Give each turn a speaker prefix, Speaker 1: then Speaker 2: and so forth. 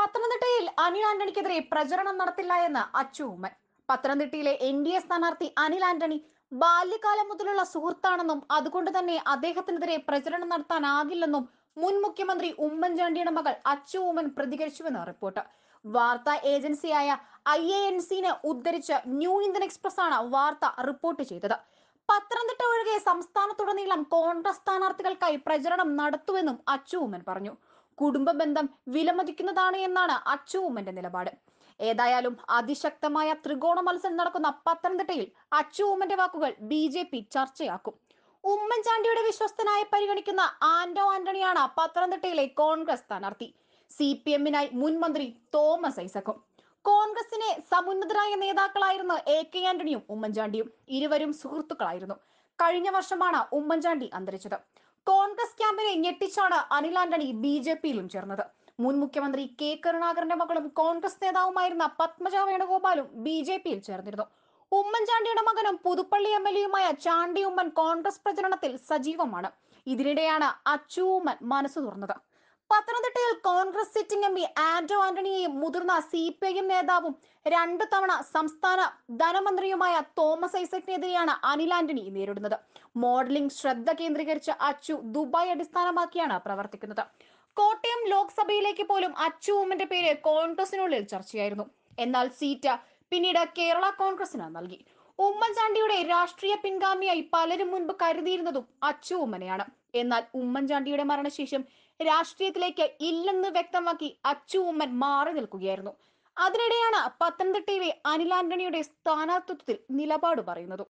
Speaker 1: പത്തനംതിട്ടയിൽ അനിൽ ആന്റണിക്കെതിരെ പ്രചരണം നടത്തില്ല എന്ന് അച്ചു ഉമ്മൻ പത്തനംതിട്ടയിലെ എൻ ഡി എ സ്ഥാനാർത്ഥി അനിൽ ആന്റണി ബാല്യകാലം മുതലുള്ള സുഹൃത്താണെന്നും അതുകൊണ്ട് തന്നെ അദ്ദേഹത്തിനെതിരെ പ്രചരണം നടത്താനാകില്ലെന്നും മുൻ മുഖ്യമന്ത്രി ഉമ്മൻചാണ്ടിയുടെ മകൾ അച്ചു ഉമ്മൻ പ്രതികരിച്ചുവെന്ന് റിപ്പോർട്ട് വാർത്താ ഏജൻസിയായ ഐ എ എൻ സിനെ ഉദ്ധരിച്ച് ന്യൂ ഇന്ത്യൻ എക്സ്പ്രസ് ആണ് വാർത്ത റിപ്പോർട്ട് ചെയ്തത് പത്തനംതിട്ട ഒഴികെ സംസ്ഥാനത്തുടനീളം കോൺഗ്രസ് സ്ഥാനാർത്ഥികൾക്കായി പ്രചരണം നടത്തുമെന്നും അച്ചു ഉമ്മൻ പറഞ്ഞു കുടുംബ ബന്ധം വിലമതിക്കുന്നതാണ് എന്നാണ് അച്ചു ഉമ്മന്റെ നിലപാട് ഏതായാലും അതിശക്തമായ ത്രികോണ മത്സരം നടക്കുന്ന പത്തനംതിട്ടയിൽ അച്ചു ഉമ്മന്റെ വാക്കുകൾ ബി ജെ പി ചർച്ചയാക്കും ഉമ്മൻചാണ്ടിയുടെ വിശ്വസ്തനായി പരിഗണിക്കുന്ന ആന്റോ ആന്റണിയാണ് പത്തനംതിട്ടയിലെ കോൺഗ്രസ് സ്ഥാനാർത്ഥി സി പി എമ്മിനായി മുൻ മന്ത്രി തോമസ് ഐസക്കും കോൺഗ്രസിനെ സമുന്നതരായ നേതാക്കളായിരുന്നു എ കെ ആന്റണിയും ഉമ്മൻചാണ്ടിയും ഇരുവരും സുഹൃത്തുക്കളായിരുന്നു കഴിഞ്ഞ വർഷമാണ് ഉമ്മൻചാണ്ടി അന്തരിച്ചത് കോൺഗ്രസ് ക്യാമ്പിനെ ഞെട്ടിച്ചാണ് അനിൽ ആന്റണി ബി ജെ പിയിലും ചേർന്നത് മുൻ മുഖ്യമന്ത്രി കെ കരുണാകരന്റെ മകളും കോൺഗ്രസ് നേതാവുമായിരുന്ന പത്മജ വേണുഗോപാലും ബി ജെ പിയിൽ ചേർന്നിരുന്നു ഉമ്മൻചാണ്ടിയുടെ മകനും പുതുപ്പള്ളി എം എൽ എയുമായ ചാണ്ടി ഉമ്മൻ കോൺഗ്രസ് പ്രചരണത്തിൽ സജീവമാണ് ഇതിനിടെയാണ് അച്ചു ഉമ്മൻ മനസ്സു തുറന്നത് പത്തനംതിട്ടയിൽ Congress sitting M P Anto ആന്റണിയെയും മുതിർന്ന സി പി ഐ എം നേതാവും രണ്ടു തവണ സംസ്ഥാന ധനമന്ത്രിയുമായ തോമസ് ഐസക്കിനെതിരെയാണ് അനിൽ ആന്റണി നേരിടുന്നത് മോഡലിംഗ് ശ്രദ്ധ കേന്ദ്രീകരിച്ച അച്ചു ദുബായ് അടിസ്ഥാനമാക്കിയാണ് പ്രവർത്തിക്കുന്നത് കോട്ടയം ലോക്സഭയിലേക്ക് പോലും അച്ചു ഉമ്മന്റെ പേര് കോൺഗ്രസിനുള്ളിൽ ചർച്ചയായിരുന്നു എന്നാൽ സീറ്റ് പിന്നീട് കേരള കോൺഗ്രസിന് നൽകി ഉമ്മൻചാണ്ടിയുടെ രാഷ്ട്രീയ പിൻഗാമിയായി പലരും മുൻപ് കരുതിയിരുന്നതും അച്ചു ഉമ്മനെയാണ് എന്നാൽ ഉമ്മൻചാണ്ടിയുടെ മരണശേഷം രാഷ്ട്രീയത്തിലേക്ക് ഇല്ലെന്ന് വ്യക്തമാക്കി അച്ചു ഉമ്മൻ മാറി നിൽക്കുകയായിരുന്നു അതിനിടെയാണ് പത്തനംതിട്ടയിലെ അനിൽ ആന്റണിയുടെ സ്ഥാനാർത്ഥിത്വത്തിൽ നിലപാട് പറയുന്നത്